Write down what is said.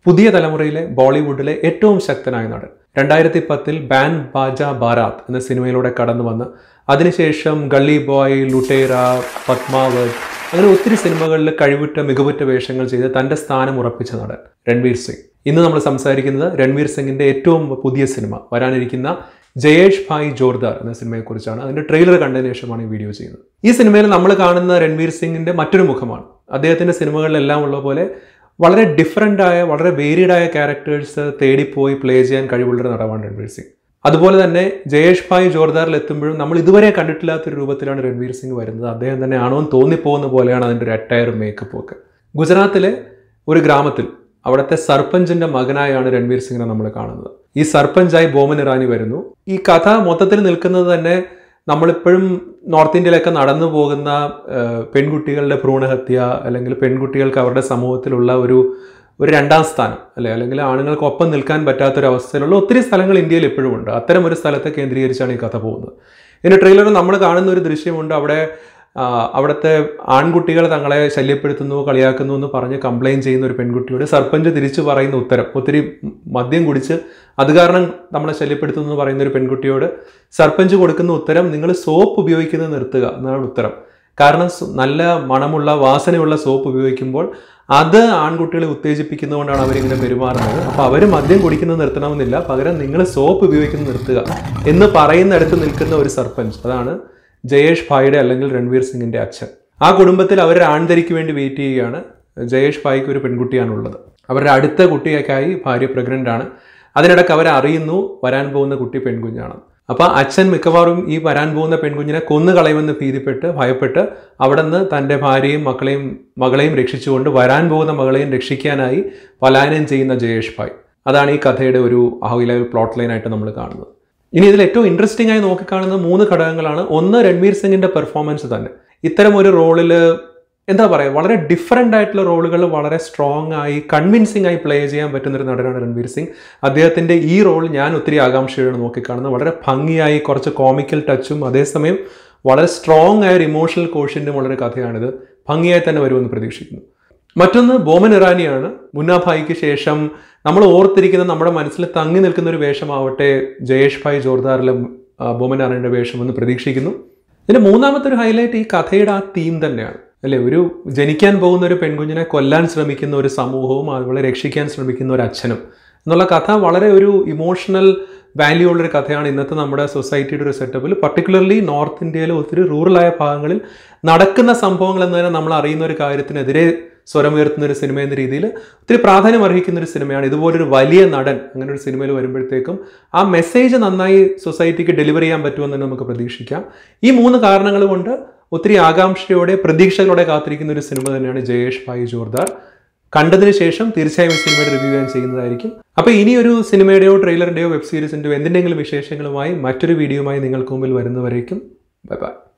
പുതിയ തലമുറയിലെ ബോളിവുഡിലെ ഏറ്റവും ശക്തനായ നടൻ രണ്ടായിരത്തി പത്തിൽ ബാൻ ബാജ ബാരാത്ത് എന്ന സിനിമയിലൂടെ കടന്നു വന്ന് അതിനുശേഷം ഗള്ളി ബോയ് ലുട്ടേറ പത്മാവത് അങ്ങനെ ഒത്തിരി സിനിമകളിൽ കഴിവുറ്റ മികവുറ്റ വേഷങ്ങൾ ചെയ്ത് തൻ്റെ സ്ഥാനം ഉറപ്പിച്ച നടൻ രൺവീർ സിംഗ് ഇന്ന് നമ്മൾ സംസാരിക്കുന്നത് രൺവീർ സിംഗിന്റെ ഏറ്റവും പുതിയ സിനിമ വരാനിരിക്കുന്ന ജയേഷ് ഭായ് ജോർദാർ എന്ന സിനിമയെക്കുറിച്ചാണ് അതിന്റെ ട്രെയിലർ കണ്ടതിന് ശേഷമാണ് ഈ വീഡിയോ ചെയ്യുന്നത് ഈ സിനിമയിൽ നമ്മൾ കാണുന്ന രൺവീർ സിംഗിന്റെ മറ്റൊരു മുഖമാണ് അദ്ദേഹത്തിന്റെ സിനിമകളിലെല്ലാം ഉള്ള പോലെ വളരെ ഡിഫറൻ്റ് ആയ വളരെ വേരിയഡ് ആയ ക്യാരക്ടേഴ്സ് തേടിപ്പോയി പ്ലേ ചെയ്യാൻ കഴിവുള്ള നടനാണ് രൺവീർ സിംഗ് അതുപോലെ തന്നെ ജയേഷ് ഭായ് ജോർദാറിൽ എത്തുമ്പോഴും നമ്മൾ ഇതുവരെ കണ്ടിട്ടില്ലാത്തൊരു രൂപത്തിലാണ് രൺവീർ സിംഗ് വരുന്നത് അദ്ദേഹം തന്നെ ആണോ എന്ന് തോന്നിപ്പോകുന്ന പോലെയാണ് അതിൻ്റെ ഒരു അറ്റയറും മേക്കപ്പും ഒക്കെ ഗുജറാത്തിലെ ഒരു ഗ്രാമത്തിൽ അവിടുത്തെ സർപ്പഞ്ചിന്റെ മകനായാണ് രൺവീർ സിംഗിനെ നമ്മൾ കാണുന്നത് ഈ സർപ്പഞ്ചായി ബോമൻ ഇറാനി വരുന്നു ഈ കഥ മൊത്തത്തിൽ നിൽക്കുന്നത് തന്നെ നമ്മളിപ്പോഴും നോർത്ത് ഇന്ത്യയിലൊക്കെ നടന്നു പോകുന്ന ഏഹ്, പെൺകുട്ടികളുടെ ഭ്രൂണഹത്യ അല്ലെങ്കിൽ പെൺകുട്ടികൾക്ക് അവരുടെ സമൂഹത്തിലുള്ള ഒരു ഒരു രണ്ടാം സ്ഥാനം അല്ലെ അല്ലെങ്കിൽ ആണുങ്ങൾക്ക് ഒപ്പം നിൽക്കാൻ പറ്റാത്തൊരു അവസ്ഥയിലുള്ള ഒത്തിരി സ്ഥലങ്ങൾ ഇന്ത്യയിൽ ഇപ്പോഴും ഉണ്ട് അത്തരം ഒരു സ്ഥലത്തെ കേന്ദ്രീകരിച്ചാണ് ഈ കഥ പോകുന്നത് ഇതിന്റെ ട്രെയിലറിൽ നമ്മൾ കാണുന്ന ഒരു ദൃശ്യമുണ്ട് അവിടെ ആ, അവിടുത്തെ ആൺകുട്ടികൾ തങ്ങളെ ശല്യപ്പെടുത്തുന്നു കളിയാക്കുന്നു എന്ന് പറഞ്ഞ് കംപ്ലയിൻറ്റ് ചെയ്യുന്ന ഒരു പെൺകുട്ടിയോട് സർപ്പഞ്ച് തിരിച്ചു പറയുന്ന ഉത്തരം ഒത്തിരി മദ്യം കുടിച്ച് അത് കാരണം നമ്മളെ ശല്യപ്പെടുത്തുന്നു എന്ന് പറയുന്ന ഒരു പെൺകുട്ടിയോട് സർപ്പഞ്ച് കൊടുക്കുന്ന ഉത്തരം നിങ്ങൾ സോപ്പ് ഉപയോഗിക്കുന്നത് നിർത്തുക എന്നാണ് ഉത്തരം കാരണം സു- നല്ല മണമുള്ള വാസനയുള്ള സോപ്പ് ഉപയോഗിക്കുമ്പോൾ അത് ആൺകുട്ടികളെ ഉത്തേജിപ്പിക്കുന്നതുകൊണ്ടാണ് അവരിങ്ങനെ പെരുമാറുന്നത് അപ്പോൾ അവർ മദ്യം കുടിക്കുന്നത് നിർത്തണമെന്നില്ല പകരം നിങ്ങൾ സോപ്പ് ഉപയോഗിക്കുന്നത് നിർത്തുക എന്ന് പറയുന്നിടത്ത് നിൽക്കുന്ന ഒരു സർപ്പഞ്ച് അതാണ് ജയേഷ് ഭായിയുടെ അല്ലെങ്കിൽ രൺവീർ സിംഗിന്റെ അച്ഛൻ ആ കുടുംബത്തിൽ അവർ ആൺതരിക്ക് വേണ്ടി വെയിറ്റ് ചെയ്യുകയാണ് ജയേഷ് ഭായിക്ക് ഒരു പെൺകുട്ടിയാണുള്ളത് അവരുടെ അടുത്ത കുട്ടിയൊക്കെയായി ഭാര്യ പ്രഗ്നന്റ് ആണ് അതിനിടയ്ക്ക് അവർ അറിയുന്നു വരാൻ പോകുന്ന കുട്ടി പെൺകുഞ്ഞാണ് അപ്പോൾ അച്ഛൻ മിക്കവാറും ഈ വരാൻ പോകുന്ന പെൺകുഞ്ഞിനെ കൊന്നു കളയുമെന്ന് ഭീതിപ്പെട്ട് ഭയപ്പെട്ട് അവിടെ നിന്ന് തൻ്റെ ഭാര്യയും മക്കളെയും മകളെയും രക്ഷിച്ചുകൊണ്ട് വരാൻ പോകുന്ന മകളെയും രക്ഷിക്കാനായി പലായനം ചെയ്യുന്ന ജയേഷ് ഭായ് അതാണ് ഈ കഥയുടെ ഒരു ഹൈ ലെവൽ പ്ലോട്ട് ലൈനായിട്ട് നമ്മൾ കാണുന്നത് ഇനി ഇതിൽ ഏറ്റവും ഇൻട്രസ്റ്റിംഗ് ആയി നോക്കിക്കാണുന്ന മൂന്ന് ഘടകങ്ങളാണ് ഒന്ന് രൺവീർ സിംഗിന്റെ പെർഫോമൻസ് തന്നെ ഇത്തരം ഒരു റോളിൽ എന്താ പറയുക വളരെ ഡിഫറെൻ്റ് ആയിട്ടുള്ള റോളുകൾ വളരെ സ്ട്രോങ് ആയി കൺവിൻസിംഗ് ആയി പ്ലേ ചെയ്യാൻ പറ്റുന്ന ഒരു നടനാണ് രൺവീർ സിംഗ് അദ്ദേഹത്തിന്റെ ഈ റോൾ ഞാൻ ഒത്തിരി ആകാംക്ഷയോടെ നോക്കിക്കാണുന്നത് വളരെ ഭംഗിയായി കുറച്ച് കോമിക്കൽ ടച്ചും അതേസമയം വളരെ സ്ട്രോങ് ആയ ഒരു ഇമോഷണൽ കോഷ്യൻ്റും ഉള്ളൊരു കഥയാണിത് ഭംഗിയായി തന്നെ വരുമെന്ന് പ്രതീക്ഷിക്കുന്നു മറ്റൊന്ന് ബോമൻ ഇറാനിയാണ് മുന്നാഭായിക്ക് ശേഷം നമ്മൾ ഓർത്തിരിക്കുന്ന നമ്മുടെ മനസ്സിൽ തങ്ങി നിൽക്കുന്ന ഒരു വേഷമാവട്ടെ ജയേഷ് ഭായ് ജോർദാറിലെ ആ, ബോമൻ ഇറാനിയുടെ വേഷം എന്ന് പ്രതീക്ഷിക്കുന്നു ഇതിന്റെ മൂന്നാമത്തെ ഒരു ഹൈലൈറ്റ് ഈ കഥയുടെ ആ തീം തന്നെയാണ് അല്ലെ ഒരു ജനിക്കാൻ പോകുന്ന ഒരു പെൺകുഞ്ഞിനെ കൊല്ലാൻ ശ്രമിക്കുന്ന ഒരു സമൂഹവും അവളെ രക്ഷിക്കാൻ ശ്രമിക്കുന്ന ഒരു അച്ഛനും എന്നുള്ള കഥ വളരെ ഒരു ഇമോഷണൽ വാല്യൂ ഉള്ളൊരു കഥയാണ് ഇന്നത്തെ നമ്മുടെ സൊസൈറ്റിയുടെ ഒരു സെറ്റപ്പിൽ പർട്ടിക്കുലർലി നോർത്ത് ഇന്ത്യയിലെ ഒത്തിരി റൂറലായ ഭാഗങ്ങളിൽ നടക്കുന്ന സംഭവങ്ങൾ എന്ന് തന്നെ നമ്മൾ അറിയുന്ന ഒരു കാര്യത്തിനെതിരെ സ്വരമുയർത്തുന്ന ഒരു സിനിമ എന്ന രീതിയിൽ ഒത്തിരി പ്രാധാന്യം അർഹിക്കുന്ന ഒരു സിനിമയാണ് ഇതുപോലൊരു വലിയ നടൻ അങ്ങനെ ഒരു സിനിമയിൽ വരുമ്പോഴത്തേക്കും ആ മെസ്സേജ് നന്നായി സൊസൈറ്റിക്ക് ഡെലിവർ ചെയ്യാൻ പറ്റുമെന്ന് തന്നെ നമുക്ക് പ്രതീക്ഷിക്കാം ഈ മൂന്ന് കാരണങ്ങൾ കൊണ്ട് ഒത്തിരി ആകാംക്ഷയോടെ പ്രതീക്ഷകളോടെ കാത്തിരിക്കുന്ന ഒരു സിനിമ തന്നെയാണ് ജയേഷ് ഭായ് ജോർദാർ കണ്ടതിന് ശേഷം തീർച്ചയായും ഈ സിനിമയുടെ റിവ്യൂ ഞാൻ ചെയ്യുന്നതായിരിക്കും അപ്പോൾ ഇനി ഒരു സിനിമയുടെയോ ട്രെയിലറിൻ്റെയോ വെബ് സീരീസിൻ്റെയോ എന്തിൻ്റെങ്കിലും വിശേഷങ്ങളുമായി മറ്റൊരു വീഡിയോയുമായി നിങ്ങൾക്ക് മുമ്പിൽ വരുന്നവരേക്കും ബൈ ബൈ